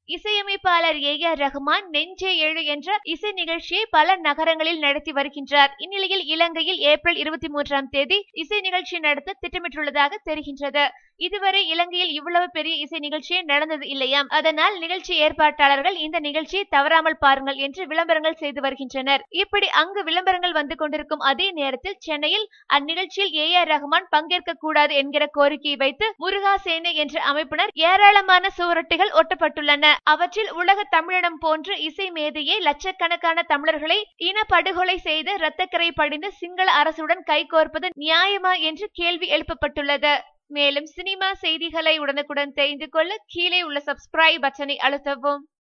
இசையமைப்பாளர் A R Rahman நெஞ்சே எழு என்ற இசை நிகழ்ச்சியை பல நகரங்களில் நடத்தி வருகின்றார் இந்நிலையில் இலங்கையில் ஏப்ரல் இருபத்தி மூன்றாம் தேதி இசை நிகழ்ச்சி நடத்த திட்டமிட்டுள்ளதாக தெரிகின்றது இதுவரை இலங்கையில் இவ்வளவு பெரிய இசை நிகழ்ச்சியே நடந்தது இல்லையாம் அதனால் நிகழ்ச்சி ஏற்பாட்டாளர்கள் இந்த நிகழ்ச்சியை தவறாமல் பாருங்கள் என்று விளம்பரங்கள் செய்து வருகின்றனர் இப்படி அங்கு விளம்பரங்கள் வந்து கொண்டிருக்கும் அதே நேரத்தில் சென்னையில் அந்நிகழ்ச்சியில் ஏ ஆர் ரஹ்மான் பங்கேற்க கூடாது என்கிற கோரிக்கையை வைத்து முருகா சேனை என்ற அமைப்பினர் ஏராளமான சுவரொட்டிகள் ஒட்டப்பட்டுள்ளன அவற்றில் உலக தமிழினம் போன்று இசை மேதையை லட்சக்கணக்கான தமிழர்களை இனப்படுகொலை செய்து இரத்தக்கரை படிந்து சிங்கள அரசுடன் கைகோர்ப்பது நியாயமா என்று கேள்வி எழுப்பப்பட்டுள்ளது மேலும் சினிமா செய்திகளை உடனுக்குடன் தெரிந்து கொள்ள கீழே உள்ள சப்ஸ்கிரைப் பட்டனை அழுத்தவும்